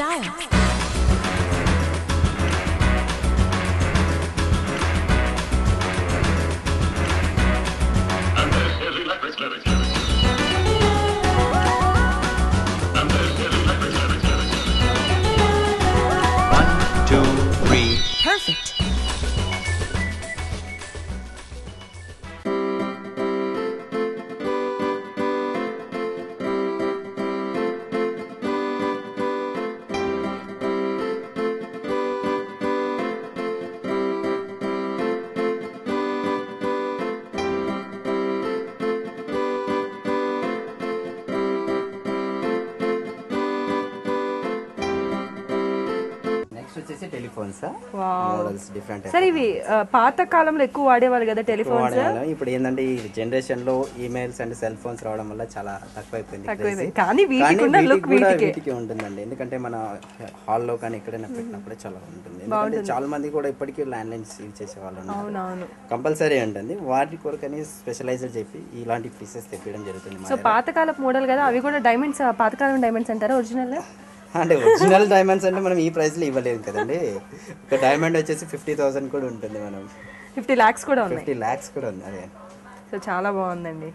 style. One, two, three. Perfect. Next వచ్చేసి telephones wow. Models different సరే ఇవి ఆ, పాత కాలంలో ఎక్కువ వాడేవాళ్ళు కదా టెలిఫోన్స్ ఇప్పుడు ఏంటంటే ఈ జనరేషన్ లో ఈమెయిల్స్ అండ్ సెల్ ఫోన్స్ రావడం వల్ల చాలా తక్కువైపోయింది తక్కువైపోయింది. craze. కానీ వీటికి ఉన్న వీటికి look కూడా వీటికే. వీటికి ఉంటుందండి ఎందుకంటే మన హాల్లో కానీ ఎక్కడైనా పెట్టినప్పుడు చాలా ఉంటుంది ఎందుకంటే చాలా మంది కూడా ఇప్పటికీ ల్యాండ్ లైన్స్ యూజ్ చేసే వాళ్ళు ఉన్నారు అవునవును కంపల్సరీ ఉంటుంది వాటి కొరకని స్పెషలైజ్డ్ చెప్పి ఇలాంటి పీసెస్ తెప్పించడం జరుగుతుంది మా సో పాతకాలపు మోడల్ కదా అవి కూడా డైమండ్స్ పాతకాలం డైమండ్స్ అంటారా ఒరిజినల్ అంటే ఒరిజినల్ డైమండ్స్ అంటే మనం ఈ ప్రైస్ లో ఇవ్వలేదు కదండి ఒక డైమండ్ వచ్చేసి ఫిఫ్టీ థౌసండ్ కూడా ఉంటుంది మనం ఫిఫ్టీ ల్యాక్స్ కూడా ఉన్నాయి ఫిఫ్టీ ల్యాక్స్ కూడా ఉంది అదే సో చాలా బాగుందండి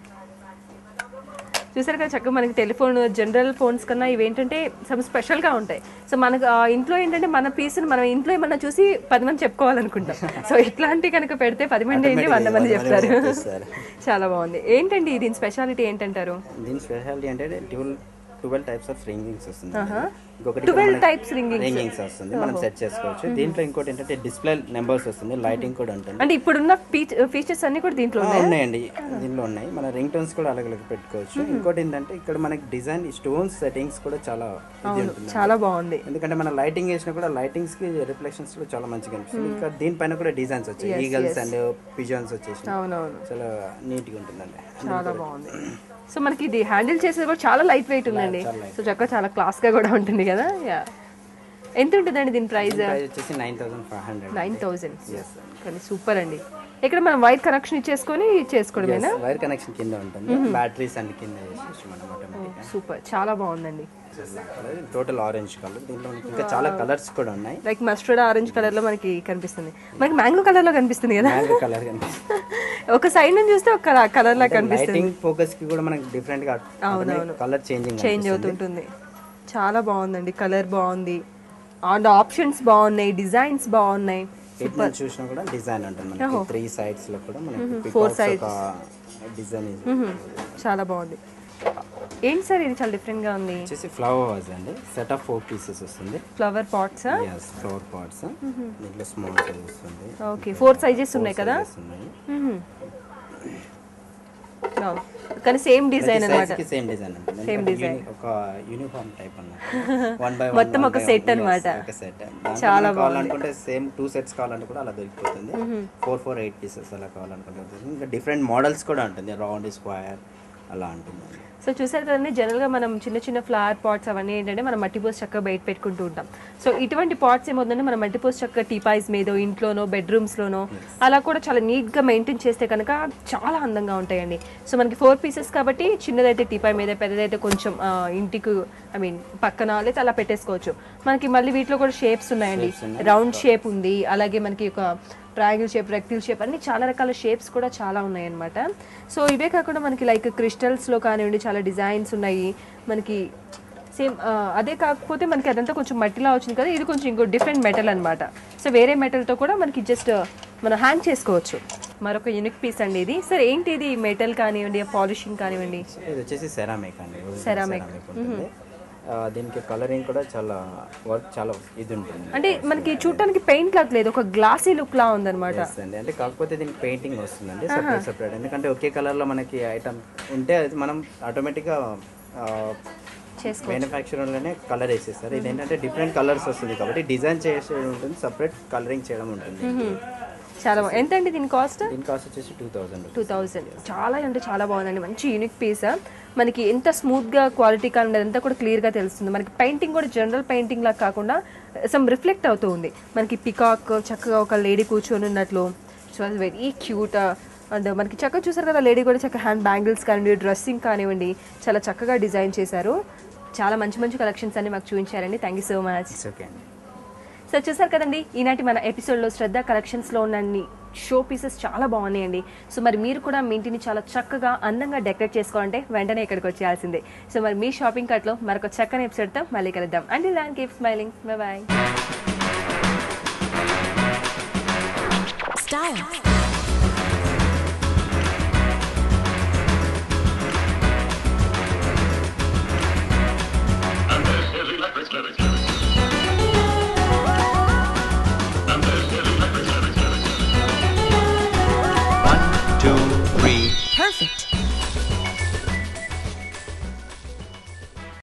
చూసారు కదా చక్కగా మనకి టెలిఫోన్ జనరల్ ఫోన్స్ కన్నా ఇవేంటంటే సమ్ స్పెషల్గా ఉంటాయి సో మనకు ఆ, ఇంట్లో ఏంటంటే మన పీస్ని మనం ఇంట్లో ఏమన్నా చూసి పది మంది చెప్పుకోవాలనుకుంటాం సో ఇట్లాంటి కనుక పెడితే పది మంది ఏంటి వంద మంది చెప్తారు చెప్పేస్తారు. చాలా బాగుంది ఏంటండి దీని స్పెషాలిటీ ఏంటంటారు దీని స్పెషాలిటీ అంటే twelve twelve types of ringings వస్తుంది ఇంకొకటి 12 types ringings. రింగింగ్స్ వస్తుంది మనం సెట్ చేసుకోవచ్చు దీంట్లో ఇంకోటి ఏంటంటే డిస్ప్లే నెంబర్స్ వస్తుంది లైటింగ్ కూడా ఉంటుంది అంటే ఇప్పుడున్న ఫీచర్స్ అన్ని కూడా దీంట్లో ఆ, ఉన్నాయి ఉన్నాయండి దీనిలో ఉన్నాయి మన రింగ్ టోన్స్ కూడా అలాగే పెట్టుకోవచ్చు ఇంకోటి ఏంటంటే ఇక్కడ మనకి డిజైన్ స్టోన్స్ సెట్టింగ్స్ కూడా చాలా ఇది ఉంటుంది చాలా బాగుంది ఎందుకంటే మన లైటింగ్ వేసినా కూడా లైటింగ్స్ కి రిఫ్లెక్షన్స్ కూడా చాలా మంచిగా అనిపిస్తుంది ఇంకా దీనిపైన కూడా డిజైన్స్ వచ్చాయి ఈగల్స్ అండ్ పిజన్స్ వచ్చేసి అవునవును చాలా నీట్ గా ఉంటుందండి చాలా బాగుంది సో మనకి ఇది హ్యాండిల్ చేసేది కూడా చాలా లైట్ వెయిట్ ఉందండి సో చక్కగా చాలా క్లాస్ గా కూడా ఉంటుంది కదా యా ఎంత ఉంటుందండి దీని ప్రైస్ ప్రైస్ వచ్చేసి nine thousand five hundred nine thousand కానీ సూపర్ అండి ఇక్కడ మనం వైర్ కనెక్షన్ ఇచ్చేసుకొని చేసుకోవడమేనా వైర్ కనెక్షన్ కింద ఉంటుంది బ్యాటరీస్ అండ్ కింద వేసేసి మనం ఆటోమేటిక్ సూపర్ చాలా బాగుంది టోటల్ ఆరెంజ్ కలర్ దీంట్లో మనకి ఇంకా చాలా కలర్స్ కూడా ఉన్నాయి లైక్ మస్టర్డ్ ఆరెంజ్ కలర్ లో మనకి కనిపిస్తుంది మనకి మ్యాంగో కలర్ లో కనిపిస్తుంది కదా మ్యాంగో కలర్ కనిపిస్తుంది ఒక సైడ్ నుంచి చూస్తే ఒక కలర్ లా కనిపిస్తుంది లైటింగ్ ఫోకస్ కి కూడా మనకి డిఫరెంట్ గా కలర్ చేంజింగ్ చేంజ్ అవుతుంటుంది చాలా బాగుందండి కలర్ బాగుంది అండ్ ఆప్షన్స్ బాగున్నాయి డిజైన్స్ బాగున్నాయి ఇటు నుంచి చూసినా కూడా డిజైన్ ఉంటుంది మనకి త్రీ సైడ్స్ లో కూడా మనకి four peacocks ఒక డిజైన్ చాలా బాగుంది ఏంటి సార్ ఇది చాలా డిఫరెంట్ గా ఉంది వచ్చేసి ఫ్లవర్ వాజ్ అండి సెట్ ఆఫ్ ఫోర్ పీసెస్ వస్తుంది flower pots yes flower parts దీంట్లో స్మాల్ సైజ్ వస్తుంది ఓకే ఫోర్ సైజెస్ ఉన్నాయి కదా Sizes ఉన్నాయి అవును. కానీ సేమ్ డిజైన్ అనమాట సేమ్ డిజైన్ Same design. ఒక యూనిఫామ్ టైప్ అన్నమాట వన్ బై మొత్తం ఒక set అన్నమాట. ఒక సెట్ చాలా కావాలనుకుంటే సేమ్ టూ సెట్స్ కావాలంటే కూడా అలా దొరికిపోతుంది ఫోర్ ఫోర్ ఎయిట్ పీసెస్ అలా కావాలనుకుంటే దొరుకుతుంది. ఇంకా డిఫరెంట్ మోడల్స్ కూడా ఉంటుంది రౌండ్ స్క్వైర్ అలా ఉంటుంది సో చూసారు కదండి జనరల్గా మనం చిన్న చిన్న ఫ్లవర్ పాట్స్ అవన్నీ ఏంటంటే మనం మట్టి పోసి చక్కగా బయట పెట్టుకుంటూ ఉంటాం సో ఇటువంటి పాట్స్ ఏమవుతుందంటే మనం మట్టి పోసి చక్కగా టీపాయ్స్ మీదో ఇంట్లోనో బెడ్రూమ్స్లోనో అలా కూడా చాలా నీట్గా మెయింటైన్ చేస్తే కనుక చాలా అందంగా ఉంటాయండి సో మనకి ఫోర్ పీసెస్ కాబట్టి చిన్నదైతే టీపాయ్ మీద పెద్దదైతే కొంచెం ఆ, ఇంటికి ఐ మీన్ పక్కన లేదా అలా పెట్టేసుకోవచ్చు మనకి మళ్ళీ వీటిలో కూడా షేప్స్ ఉన్నాయండి రౌండ్ షేప్ ఉంది అలాగే మనకి ఒక ట్రయాంగిల్ షేప్ రెక్టిల్ షేప్ అన్ని చాలా రకాల షేప్స్ కూడా చాలా ఉన్నాయి అనమాట సో ఇవే కాకుండా మనకి లైక్ క్రిస్టల్స్లో కానివ్వండి చాలా డిజైన్స్ ఉన్నాయి మనకి సేమ్ అదే కాకపోతే మనకి అదంతా కొంచెం మట్టిలా వచ్చింది కదా ఇది కొంచెం ఇంకో డిఫరెంట్ మెటల్ అనమాట సో వేరే మెటల్తో కూడా మనకి జస్ట్ మనం హ్యాంగ్ చేసుకోవచ్చు మరొక యూనిక్ పీస్ అండి ఇది సరే ఏంటి ఇది మెటల్ కానివ్వండి పాలిషింగ్ కానివ్వండి ఇది వచ్చేసి సెరామిక్ అండి Ceramic. ఉంటుంది ఆ, దీనికి కలరింగ్ కూడా చాలా వర్క్ చాలా ఇది ఉంటుంది అంటే మనకి చూడటానికి పెయింట్ లాగా లేదు ఒక గ్లాసీ లుక్ లా ఉందన్నమాట Yes అండి అంటే కాకపోతే దీనికి పెయింటింగ్ వస్తుందండి సపరేట్ సపరేట్ ఎందుకంటే ఒకే కలర్ లో మనకి ఐటమ్ ఉంటే అది మనం ఆటోమేటిక్ గా మ్యానుఫ్యాక్చర్ లోనే కలర్ వేసేస్తారు ఇది ఏంటంటే డిఫరెంట్ కలర్స్ వస్తుంది కాబట్టి డిజైన్ చేసే ఉంటుంది సపరేట్ కలరింగ్ చేయడం ఉంటుంది చాలా బాగుంది ఎంత అండి దీని కాస్ట్ దీని కాస్ట్ వచ్చేసి టూ థౌసండ్ టూ థౌజండ్ చాలా అంటే చాలా బాగుందండి మంచి యూనిక్ పీస్ మనకి ఎంత స్మూత్గా క్వాలిటీ కానీ అదంతా కూడా క్లియర్గా తెలుస్తుంది మనకి పెయింటింగ్ కూడా జనరల్ పెయింటింగ్ లాగా కాకుండా సమ్ రిఫ్లెక్ట్ అవుతూ ఉంది మనకి పికాక్ చక్కగా ఒక లేడీ కూర్చొని ఉన్నట్లు సో అది వెరీ క్యూట్ అండ్ మనకి చక్కగా చూసారు కదా లేడీ కూడా చక్కగా హ్యాండ్ బ్యాంగిల్స్ కానివ్వండి డ్రెస్సింగ్ కానివ్వండి చాలా చక్కగా డిజైన్ చేశారు చాలా మంచి మంచి కలెక్షన్స్ అన్ని మాకు చూపించారండి thank you so much it's okay అండి సో చూసారు కదండి ఈనాటి మన ఎపిసోడ్లో శ్రద్ధ కలెక్షన్స్లో ఉన్న షో పీసెస్ చాలా బాగున్నాయండి సో మరి మీరు కూడా మీ ఇంటిని చాలా చక్కగా అందంగా డెకరేట్ చేసుకోవాలంటే వెంటనే ఇక్కడికి వచ్చేయాల్సిందే సో మరి మీ షాపింగ్ కార్ట్లో మరొక చక్కని ఎపిసోడ్తో మళ్ళీ కలుద్దాం అండ్ దాన్ కీప్ స్మైలింగ్ బాయ్ Style.